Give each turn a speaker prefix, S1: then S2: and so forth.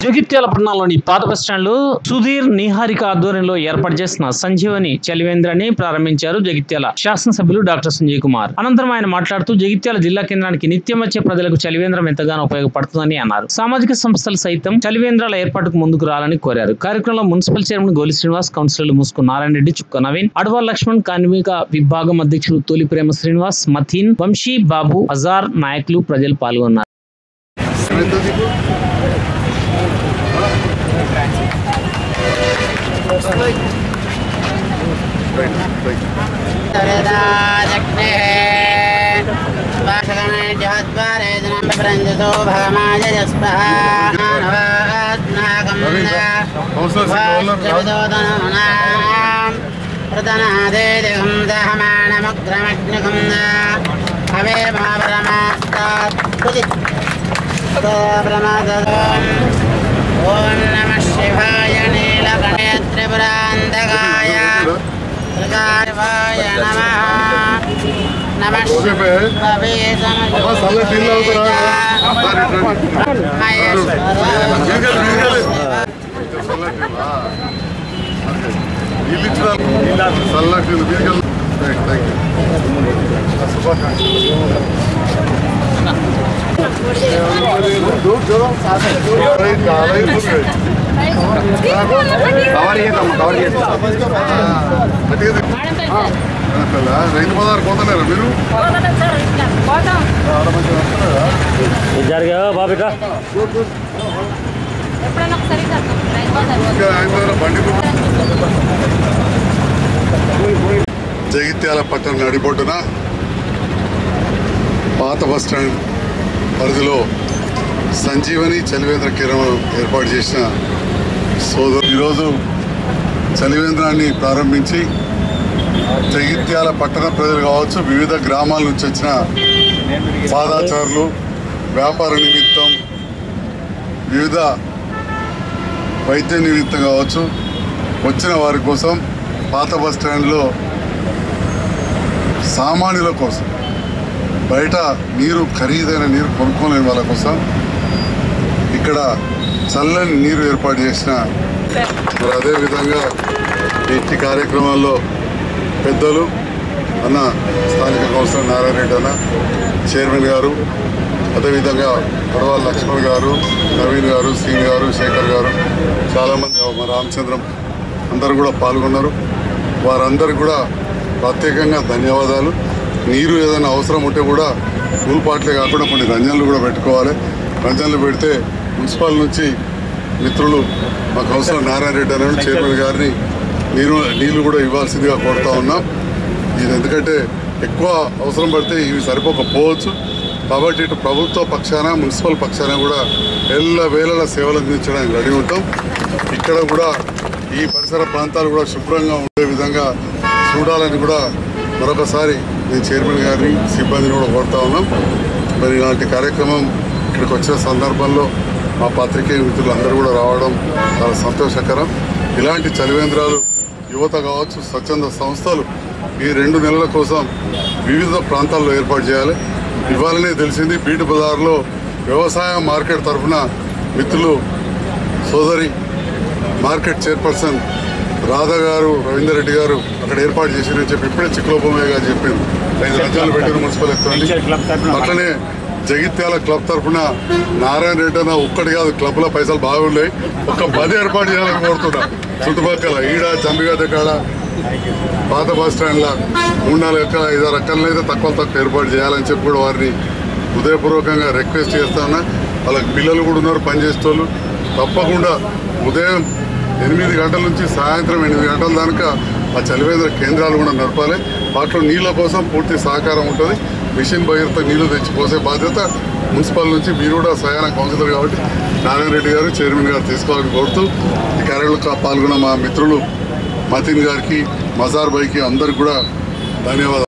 S1: జగిత్యాల పట్టణంలోని పాత బస్టాండ్లో సుధీర్ నిహారిక ఆధ్వర్యంలో ఏర్పాటు చేసిన సంజీవని చలివేంద్రాన్ని ప్రారంభించారు జగిత్యాల శాసనసభ్యులు డాక్టర్ సంజయ్ కుమార్ అనంతరం ఆయన మాట్లాడుతూ జగిత్యాల జిల్లా కేంద్రానికి నిత్యం వచ్చే ప్రజలకు చలివేంద్రం ఎంతగానో ఉపయోగపడుతుందని అన్నారు సామాజిక సంస్థలు సైతం చలివేంద్రాల ఏర్పాటుకు ముందుకు రావాలని కోరారు కార్యక్రమంలో మున్సిపల్ చైర్మన్ గోలి శ్రీనివాస్ కౌన్సిలర్లు ముసుకు నారాయణ రెడ్డి చుక్క నవీన్ అడవాల్ లక్ష్మణ్ కార్మిక విభాగం అధ్యక్షులు తొలి ప్రేమ శ్రీనివాస్ మథీన్ వంశీ బాబు అజార్ నాయకులు ప్రజలు పాల్గొన్నారు
S2: వాషగణేజద్వారేజనంప్రంజతో భగమాజస్పహానవాత్నాగం ప్రదనాదేదిగం దహమానముగ్రమగ్నిగం అవే మహాపరమాస్తాత్ ఓం నమ శివాయ నీలకణే త్రిపురాంతకాయ త్రికార్వాయ నమ నమ శివే
S3: రైతు బజార్ పోతలేరా మీరు
S1: జరిగా బాబికా
S4: ఎప్పుడైనా ఒకసారి చేద్దాం రైతు బజార్
S3: ఇంకా ఆయన దగ్గర బండి జగిత్యాల పట్టణ నడిబొడ్డున పాత బస్టాండ్ పరిధిలో సంజీవని చలివేంద్ర కిరణం ఏర్పాటు చేసిన సోదరు ఈరోజు చలివేంద్రాన్ని ప్రారంభించి జగిత్యాల పట్టణ ప్రజలు కావచ్చు వివిధ గ్రామాల నుంచి వచ్చిన పాదాచారులు వ్యాపార నిమిత్తం వివిధ వైద్య నిమిత్తం కావచ్చు వచ్చిన వారి కోసం పాత బస్ స్టాండ్లో సామాన్యుల కోసం బయట నీరు ఖరీదైన నీరు కొనుక్కోలేని వాళ్ళ కోసం ఇక్కడ చల్లని నీరు ఏర్పాటు చేసిన మరి అదేవిధంగా ఇంటి కార్యక్రమాల్లో పెద్దలు అన్న స్థానిక కౌన్సిలర్ నారాయణ రెడ్డి అన్న చైర్మన్ గారు అదేవిధంగా పడవాల లక్ష్మణ్ గారు నవీన్ గారు శ్రీని గారు శేఖర్ గారు చాలామంది మా రామచంద్రం అందరూ కూడా పాల్గొన్నారు వారందరికీ కూడా ప్రత్యేకంగా ధన్యవాదాలు నీరు ఏదైనా అవసరం ఉంటే కూడా కూల్పాట్లే కాకుండా కొన్ని రంజన్లు కూడా పెట్టుకోవాలి రంజన్లు పెడితే మున్సిపల్ నుంచి మిత్రులు మా కౌన్సిలర్ నారాయణ రెడ్డి అనే చైర్మన్ గారిని నీరు నీళ్లు కూడా ఇవ్వాల్సిందిగా కోరుతా ఉన్నాం ఇది ఎందుకంటే ఎక్కువ అవసరం పడితే ఇవి సరిపోకపోవచ్చు కాబట్టి ఇటు ప్రభుత్వ పక్షాన మున్సిపల్ పక్షాన కూడా ఎల్ల వేళల సేవలు అందించడానికి రెడీ ఉంటాం ఇక్కడ కూడా ఈ పరిసర ప్రాంతాలు కూడా శుభ్రంగా ఉండే విధంగా చూడాలని కూడా మరొకసారి నేను చైర్మన్ గారిని సిబ్బందిని కూడా కోరుతా ఉన్నాం మరి ఇలాంటి కార్యక్రమం ఇక్కడికి వచ్చిన సందర్భంలో మా పాత్రికేయ మిత్రులు అందరూ కూడా రావడం చాలా సంతోషకరం ఇలాంటి చలివేంద్రాలు యువత కావచ్చు స్వచ్ఛంద సంస్థలు ఈ రెండు నెలల కోసం వివిధ ప్రాంతాల్లో ఏర్పాటు చేయాలి ఇవాళనే తెలిసింది బీటు బజార్లో వ్యవసాయ మార్కెట్ తరఫున మిత్రులు సోదరి మార్కెట్ చైర్పర్సన్ రాధా గారు రవీందర్ రెడ్డి గారు అక్కడ ఏర్పాటు చేసిరని చెప్పి ఇప్పుడే చిక్లోపమయ్య గారు చెప్పింది ఐదు రాజ్యాలు పెట్టిన మున్సిపల్ ఎత్తండి అట్లనే జగిత్యాల క్లబ్ తరఫున నారాయణ రెడ్డి అన్న ఒక్కటి కాదు క్లబ్లో పైసలు బాగున్నాయి ఒక పది ఏర్పాటు చేయాలని కోరుతున్నా చుట్టుపక్కల ఈడ చంబిగడ్డ కాడ పాత బస్ స్టాండ్ల మూడు నాలుగు ఎకరాల ఐదు ఆరు ఎకరాలను అయితే తక్కువ తక్కువ ఏర్పాటు చేయాలని చెప్పి కూడా వారిని హృదయపూర్వకంగా రిక్వెస్ట్ చేస్తాను వాళ్ళకి పిల్లలు కూడా ఉన్నారు పనిచేసేటోళ్ళు తప్పకుండా ఉదయం ఎనిమిది గంటల నుంచి సాయంత్రం ఎనిమిది గంటల దాకా ఆ చలివేంద్ర కేంద్రాలు కూడా నడపాలి వాటిలో నీళ్ళ కోసం పూర్తి సహకారం ఉంటుంది మిషన్ భగీరథ నీళ్లు తెచ్చి పోసే బాధ్యత మున్సిపల్ నుంచి మీరు కూడా స్వయాన కౌన్సిలర్ కాబట్టి నారాయణ రెడ్డి గారు చైర్మన్ గారు తీసుకోవాలని కోరుతూ ఈ కార్యక్రమంలో పాల్గొన్న మా మిత్రులు మతిన్ గారికి మజార్ భాయ్కి అందరికి కూడా ధన్యవాదాలు